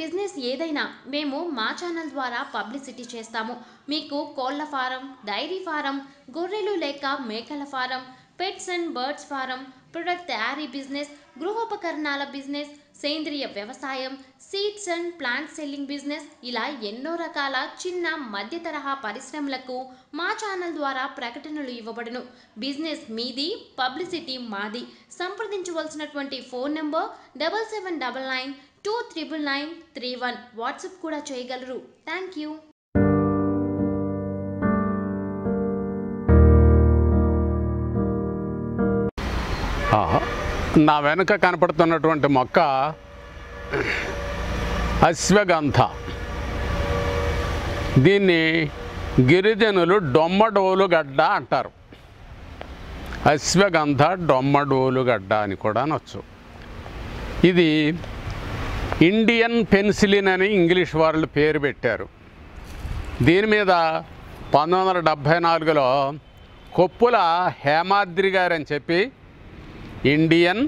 Business ఏదైనా మేము మా ఛానల్ ద్వారా పబ్లిసిటీ చేస్తాము మీకు కోళ్ల ఫారం డైరీ ఫారం గొర్రెలు లేక మేకల farm pets and birds farm product తయారీ బిజినెస్ గృహోపకరణాల బిజినెస్ సేంద్రియ వ్యవసాయం seeds and plant selling business ఇలా ఎన్నో రకాల చిన్న మధ్య తరహా పరిశ్రమలకు మా ఛానల్ ద్వారా ప్రకటనలు ఇవ్వబడును బిజినెస్ మీది పబ్లిసిటీ మాది సంప్రదించవలసినటువంటి phone number double seven double nine two triple nine three one WhatsApp కూడా చేయగలరు థ్యాంక్ యూ ఆహా. నా వెనుక కనపడుతున్నటువంటి మొక్క అశ్వగంధ దీన్ని గిరిజనులు డొమ్మడోలుగడ్డ అంటారు అశ్వగంధ డొమ్మడోలుగడ్డ అని కూడా అనొచ్చు ఇది ఇండియన్ పెన్సిలిన్ అని ఇంగ్లీష్ వాళ్ళు పేరు పెట్టారు దీని మీద పంతొమ్మిది వందల డెబ్భై నాలుగులో కొప్పుల హేమాద్రి గారు అని చెప్పి ఇండియన్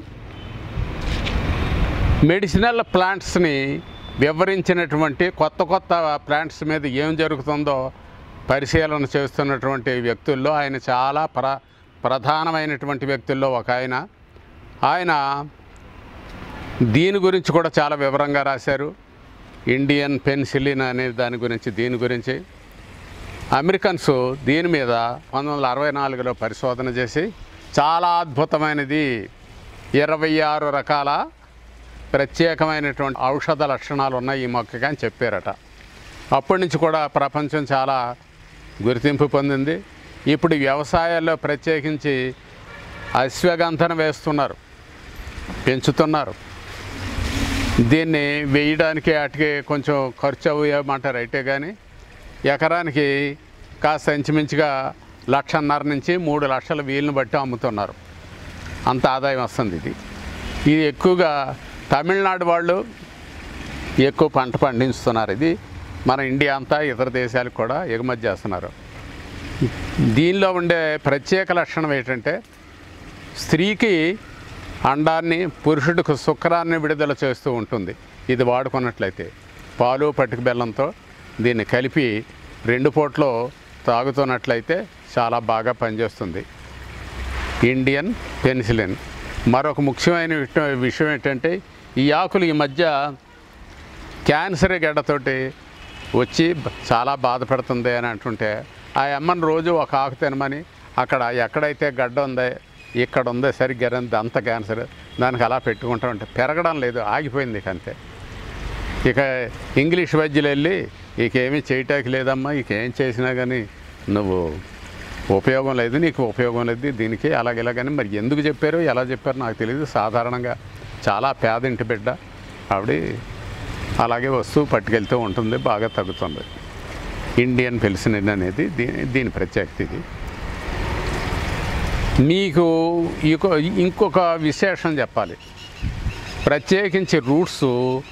మెడిసినల్ ప్లాంట్స్ని వివరించినటువంటి కొత్త కొత్త ప్లాంట్స్ మీద ఏం జరుగుతుందో పరిశీలన చేస్తున్నటువంటి వ్యక్తుల్లో ఆయన చాలా ప్ర ప్రధానమైనటువంటి వ్యక్తుల్లో ఒక ఆయన ఆయన దీని గురించి కూడా చాలా వివరంగా రాశారు ఇండియన్ పెన్సిలిన్ అనే దాని గురించి దీని గురించి అమెరికన్స్ దీని మీద పంతొమ్మిది వందల అరవై నాలుగులో పరిశోధన చేసి చాలా అద్భుతమైనది ఇరవై ఆరు రకాల ప్రత్యేకమైనటువంటి ఔషధ లక్షణాలు ఉన్నాయి ఈ మొక్కకి అని చెప్పారట అప్పటి నుంచి కూడా ప్రపంచం చాలా గుర్తింపు పొందింది ఇప్పుడు వ్యవసాయాల్లో ప్రత్యేకించి అశ్వగంధన వేస్తున్నారు పెంచుతున్నారు దీన్ని వేయడానికి వాటికి కొంచెం ఖర్చు అవ్వమంటారు అయితే కానీ ఎకరానికి కాస్త ఇంచుమించుగా లక్షన్నర నుంచి మూడు లక్షల వీలుని బట్టి అమ్ముతున్నారు అంత ఆదాయం వస్తుంది ఇది ఇది ఎక్కువగా తమిళనాడు వాళ్ళు ఎక్కువ పంట పండిస్తున్నారు ఇది మన ఇండియా అంతా ఇతర దేశాలకు కూడా ఎగుమతి చేస్తున్నారు దీనిలో ఉండే ప్రత్యేక లక్షణం ఏంటంటే స్త్రీకి అండాన్ని పురుషుడికి శుక్రాన్ని విడుదల చేస్తూ ఉంటుంది ఇది వాడుకున్నట్లయితే పాలు పట్టుకు బెల్లంతో దీన్ని కలిపి రెండు పూట్లో తాగుతున్నట్లయితే చాలా బాగా పనిచేస్తుంది ఇండియన్ పెన్సిలిన్ మరొక ముఖ్యమైన విషయం- విషయం ఏంటంటే ఈ ఆకులు ఈ మధ్య క్యాన్సర్ గడ్డతోటి వచ్చి బ- చాలా బాధపడుతుంది అని అంటుంటే ఆ అమ్మని రోజు ఒక ఆకు తినమని అక్కడ ఎక్కడైతే గడ్డ ఉందో ఇక్కడ ఉందో సరిగ్గా రంది అంత క్యాన్సర్ దానికి అలా పెట్టుకుంటా ఉంటే పెరగడం లేదు ఆగిపోయింది ఇక అంతే ఇక ఇంగ్లీష్ వైద్యులు వెళ్ళి ఇక ఏమీ చేయటానికి లేదమ్మా ఇక ఏం చేసినా కానీ నువ్వు ఉపయోగం లేదు నీకు ఉపయోగం లేదు దీనికి అలాగే ఇలాగని మరి ఎందుకు చెప్పారో ఎలా చెప్పారో నాకు తెలియదు సాధారణంగా చాలా పేదింటి బిడ్డ ఆవిడ అలాగే వస్తువు పట్టుకెళ్తూ ఉంటుంది బాగా తగ్గుతుంది ఇండియన్ పెలిసిన్ అనేది దీని దీని ప్రత్యేకత ఇది మీకు ఇంకో ఇంకొక విశేషం చెప్పాలి ప్రత్యేకించి రూట్స్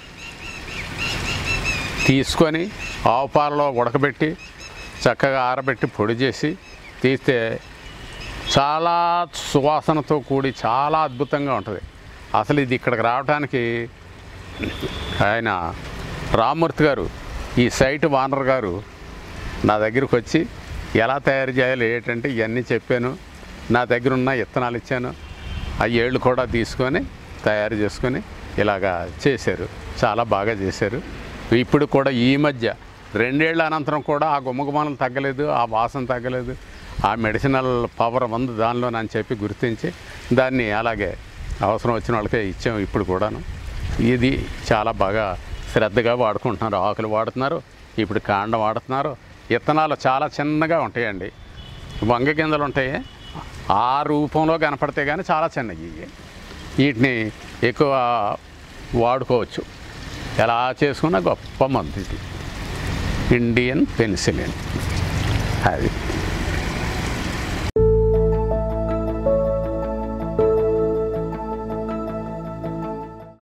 తీసుకొని ఆవు పాలలో ఉడకబెట్టి చక్కగా ఆరబెట్టి పొడి చేసి తీస్తే చాలా సువాసనతో కూడి చాలా అద్భుతంగా ఉంటుంది అసలు ఇది ఇక్కడికి రావడానికి ఆయన రామ్మూర్తి గారు ఈ సైట్ వానర్ గారు నా దగ్గరికి వచ్చి ఎలా తయారు చేయాలి ఏంటంటే ఇవన్నీ చెప్పాను నా దగ్గర ఉన్న ఇత్తనాలు ఇచ్చాను ఆ ఏళ్ళు కూడా తీసుకొని తయారు చేసుకొని ఇలాగా చేశారు చాలా బాగా చేశారు ఇప్పుడు కూడా ఈ మధ్య రెండేళ్ల అనంతరం కూడా ఆ గుమ్మగుమానం తగ్గలేదు ఆ వాసన తగ్గలేదు ఆ మెడిసినల్ పవర్ ఉంది దానిలో అని చెప్పి గుర్తించి దాన్ని అలాగే అవసరం వచ్చిన వాళ్ళకే ఇచ్చాం ఇప్పుడు కూడాను ఇది చాలా బాగా శ్రద్ధగా వాడుకుంటున్నారు ఆకులు వాడుతున్నారు ఇప్పుడు కాండం వాడుతున్నారు విత్తనాలు చాలా చిన్నగా ఉంటాయండి వంగ గింజలు ఉంటాయి ఆ రూపంలో కనపడతాయి కానీ చాలా చిన్నవి ఇవి. వీటిని ఎక్కువ వాడుకోవచ్చు ఎలా చేసుకున్నా గొప్ప మందు ఇది ఇండియన్ పెన్సిలిన్ అది